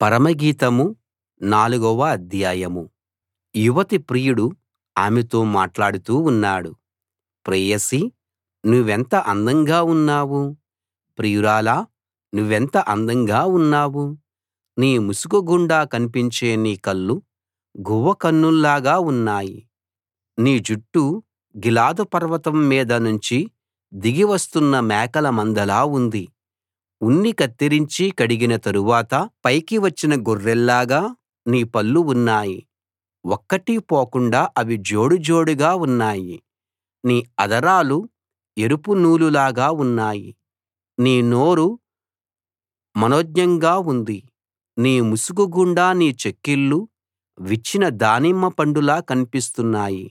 పరమగీతం నాలుగవ అధ్యాయం యువతి ప్రియుడు ఆమెతో మాట్లాడుతూ ఉన్నాడు ప్రేయసీ నువ్వెంత అందంగా ఉన్నావు ప్రియురాలా నువ్వెంత అందంగా ఉన్నావు నీ ముసుకు గుండా కనిపించే నీ కళ్ళు గువ్వ కన్నుల్లాగా ఉన్నాయి నీ జుట్టు గిలాదు పర్వతం మీద నుంచి దిగి వస్తున్న మేకల మందలా ఉంది ఉన్ని కత్తిరించి కడిగిన తరువాత పైకి వచ్చిన గొర్రెల్లాగా నీ పళ్ళు ఉన్నాయి ఒక్కటీ పోకుండా అవి జోడు జోడుగా ఉన్నాయి నీ అధరాలు ఎరుపు నూలులాగా ఉన్నాయి నీ నోరు మనోజ్ఞంగా ఉంది నీ ముసుకు గుండా నీ చెక్కిళ్ళు విచ్చిన దానిమ్మ పండులా కన్పిస్తున్నాయి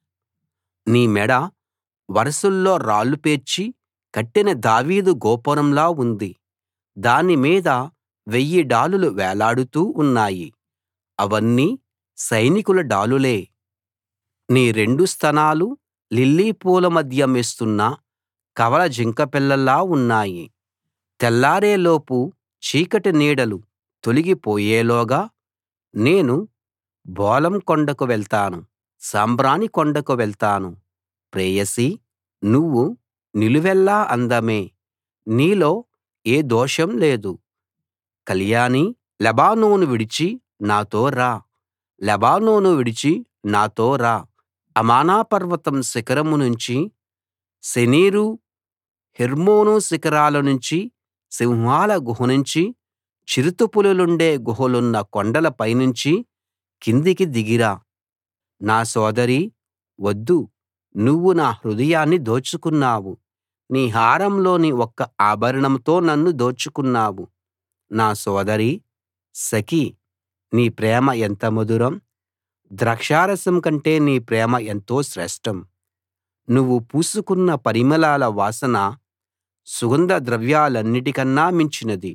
నీ మెడ వరసల్లో రాళ్లు పేర్చి కట్టిన దావీదు గోపురంలా ఉంది దాని మీద వెయ్యి డాలులు వేలాడుతూ ఉన్నాయి అవన్నీ సైనికుల డాలులే నీ రెండు స్తనాలు లిల్లీ పూల మధ్య మేస్తున్న కవల జింకపిల్లల్లా ఉన్నాయి తెల్లారేలోపు చీకటి నీడలు తొలగి పోయేలోగా నేను బోళం కొండకు వెళ్తాను సాంబ్రాణి కొండకు వెళ్తాను ప్రేయసీ నువ్వు నిలువెల్లా అందమే నీలో ఏ దోషం లేదు కళ్యాణీ లెబానోను విడిచి నాతో రా లెబానోను విడిచి నాతో రా అమానా పర్వతం శిఖరం నుంచి శెనీరు హెర్మోను శిఖరాల నుంచి సింహాల గుహ నుంచి చిరుతపులులుండే గుహలున్న కొండల పైనుంచి కిందికి దిగిరా నా సోదరీ వద్దు నువ్వు నా హృదయాన్ని దోచుకున్నావు నీ హారంలోని ఒక్క ఆభరణంతో నన్ను దోచుకున్నావు నా సోదరీ సఖీ నీ ప్రేమ ఎంత మధురం ద్రాక్షారసం కంటే నీ ప్రేమ ఎంతో శ్రేష్టం నువ్వు పూసుకున్న పరిమళాల వాసన సుగంధ ద్రవ్యాలన్నిటికన్నా మించినది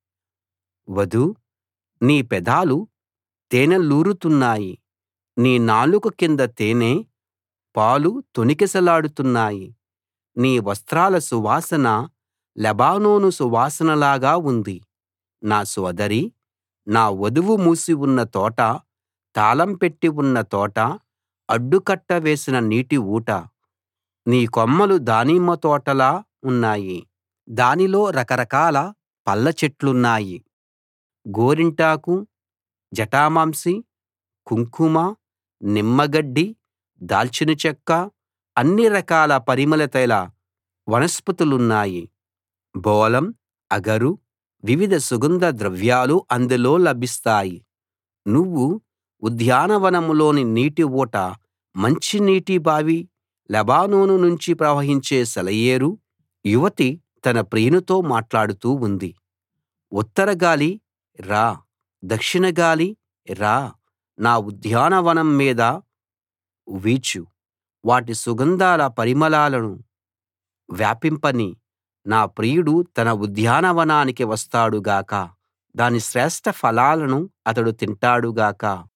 వధూ నీ పెదాలు తేనెలూరుతున్నాయి నీ నాలుక కింద తేనె పాలు తొణికిసలాడుతున్నాయి నీ వస్త్రాల సువాసన లెబానోను సువాసనలాగా ఉంది నా సోదరీ నా వధువు మూసి ఉన్న తోట తాళం పెట్టి ఉన్న తోట అడ్డుకట్ట వేసిన నీటి ఊట నీ కొమ్మలు దానిమ్మ తోటలా ఉన్నాయి దానిలో రకరకాల పళ్ళ చెట్లున్నాయి గోరింటాకు జటామాంసి కుంకుమ నిమ్మగడ్డి దాల్చిన చెక్క అన్ని రకాల పరిమళ తైల వనస్పతులున్నాయి బోళం అగరు వివిధ సుగంధ ద్రవ్యాలు అందులో లభిస్తాయి నువ్వు ఉద్యానవనంలోని నీటి ఊట మంచినీటి బావి లెబానోను నుంచి ప్రవహించే సెలయేరు యువతి తన ప్రియునితో మాట్లాడుతూ ఉంది ఉత్తర గాలి రా దక్షిణ గాలి రా నా ఉద్యానవనం మీద వీచు వాటి సుగంధాల పరిమళాలను వ్యాపింపనీ నా ప్రియుడు తన ఉద్యానవనానికి వస్తాడు గాక దాని శ్రేష్ఠ ఫలాలను అతడు తింటాడు గాక